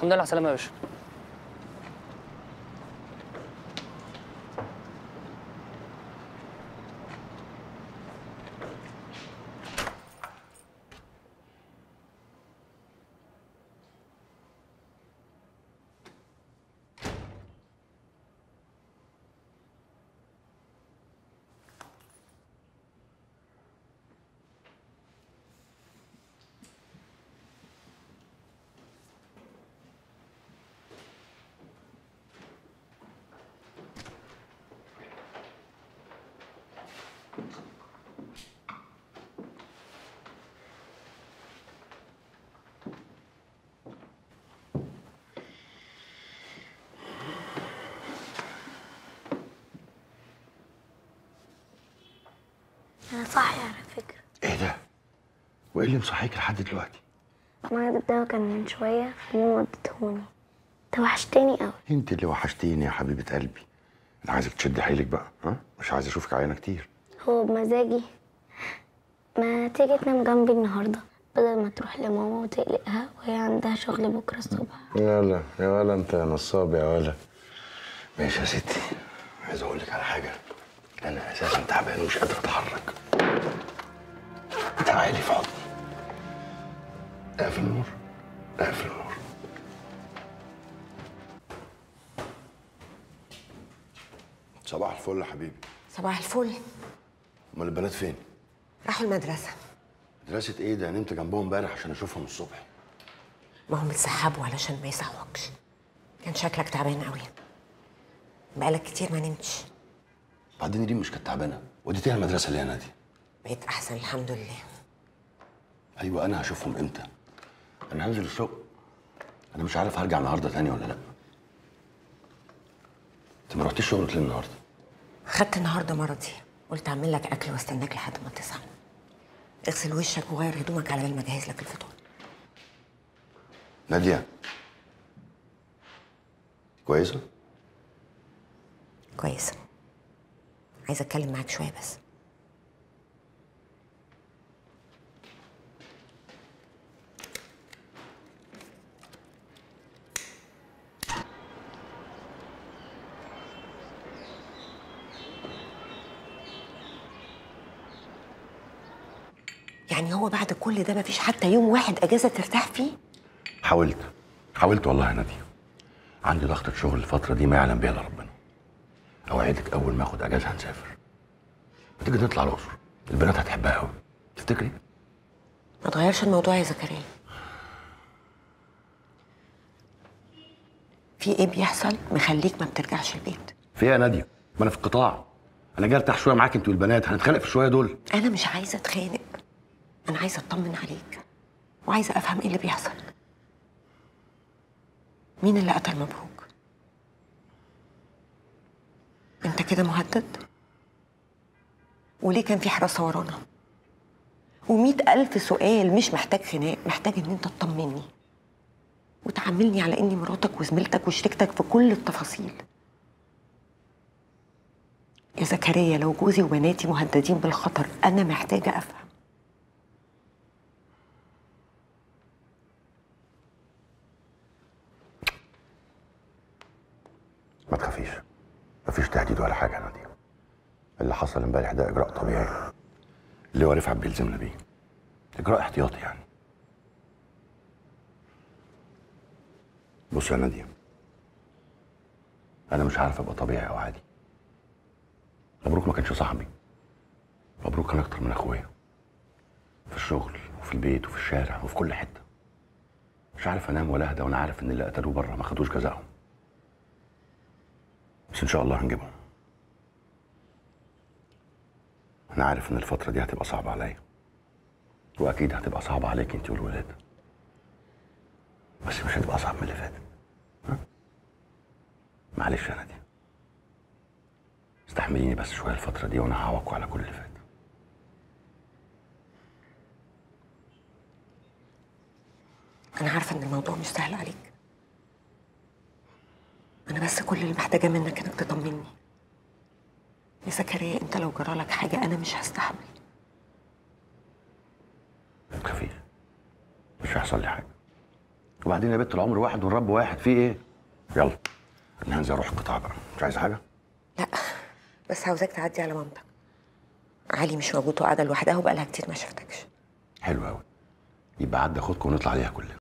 الحمد لله على السلامه يا باشا انا صاحي على فكره ايه ده؟ وايه اللي مصحيك لحد دلوقتي؟ مرض الدواء كان من شويه فماما ودتهوني انت وحشتني قوي انت اللي وحشتيني يا حبيبه قلبي انا عايزك تشدي حيلك بقى ها مش عايز اشوفك عيانه كتير هو بمزاجي ما تيجي تنام جنبي النهارده بدل ما تروح لماما وتقلقها وهي عندها شغل بكره الصبح يلا يا ولا انت يا نصاب يا ولا ماشي يا ستي عايز اقول لك على حاجه انا اساسا تعبان ومش قادر اتحرك تعالي في حضني اقفل النور اقفل النور صباح الفل يا حبيبي صباح الفل امال البنات فين راحوا المدرسة مدرسه ايه ده نمت جنبهم امبارح عشان اشوفهم الصبح ما هم اتسحبوا علشان ما يصحوكش كان شكلك تعبان قوي بقالك كتير ما نمتش بعدين دي مش كانت تعبانه وديتيها المدرسه ليه يا نادي بقيت احسن الحمد لله ايوه انا هشوفهم امتى انا هنزل الشغل انا مش عارف هرجع النهارده تاني ولا لا انت ما رحتيش شغلك ليه النهارده خدت النهارده مرضي قلت اعمل لك اكل واستناك لحد ما تصحى اغسل وشك وغير هدومك على بال ما اجهز لك الفطور ناديه كويسه كويس عايزه اتكلم معاك شويه بس يعني هو بعد كل ده مفيش حتى يوم واحد اجازه ترتاح فيه حاولت حاولت والله يا ناديه عندي ضغطة شغل الفترة دي ما يعلم بيها الا ربنا اوعدك اول ما اخد اجازة هنسافر ما تيجي نطلع الاقصر البنات هتحبها قوي تفتكري ما تغيرش الموضوع يا زكريا في ايه بيحصل مخليك ما بترجعش البيت في ايه يا ناديه ما انا في القطاع انا جاي ارتاح شويه معاك انت والبنات هنتخانق في شويه دول انا مش عايزه اتخانق انا عايزه اطمن عليك وعايزه افهم ايه اللي بيحصل مين اللي قتل مبروك انت كده مهدد وليه كان في حراسه ورانا ومئة ألف سؤال مش محتاج خناق محتاج إن أنت تطمني وتعاملني على إني مراتك وزميلتك وشريكتك في كل التفاصيل يا زكريا لو جوزي وبناتي مهددين بالخطر أنا محتاجة أفهم ما تخافيش مفيش تهديد ولا حاجه يا ناديه اللي حصل امبارح ده اجراء طبيعي اللي هو رفعت بيلزمنا بيه اجراء احتياطي يعني بص يا ناديه انا مش عارف ابقى طبيعي او عادي مبروك ما كانش صاحبي مبروك كان اكتر من اخويا في الشغل وفي البيت وفي الشارع وفي كل حته مش عارف انام ولا اهدى وانا عارف ان اللي قتلوه بره ما خدوش جزاهم بس ان شاء الله هنجيبهم انا عارف ان الفتره دي هتبقى صعبه عليا واكيد هتبقى صعبه عليك انت والولاد بس مش هتبقى اصعب من اللي فاتت ها؟ معلش يا ناديه استحمليني بس شويه الفتره دي وانا هعوقكوا على كل اللي فات أنا عارفة إن الموضوع مش سهل عليك أنا بس كل اللي محتاجاه منك إنك تطمني يا زكريا أنت لو جرالك حاجة أنا مش هستحمل ما تخافيش مش هيحصل لي حاجه وبعدين يا بنت العمر واحد والرب واحد في ايه يلا انا هنزل اروح القطاع بقى مش عايز حاجه لا بس عاوزاك تعدي على مامتك علي مش موجود وقاعده لوحدها وبقالها كتير ما شفتكش حلو قوي يبقى عدى خدكم ونطلع عليها كلنا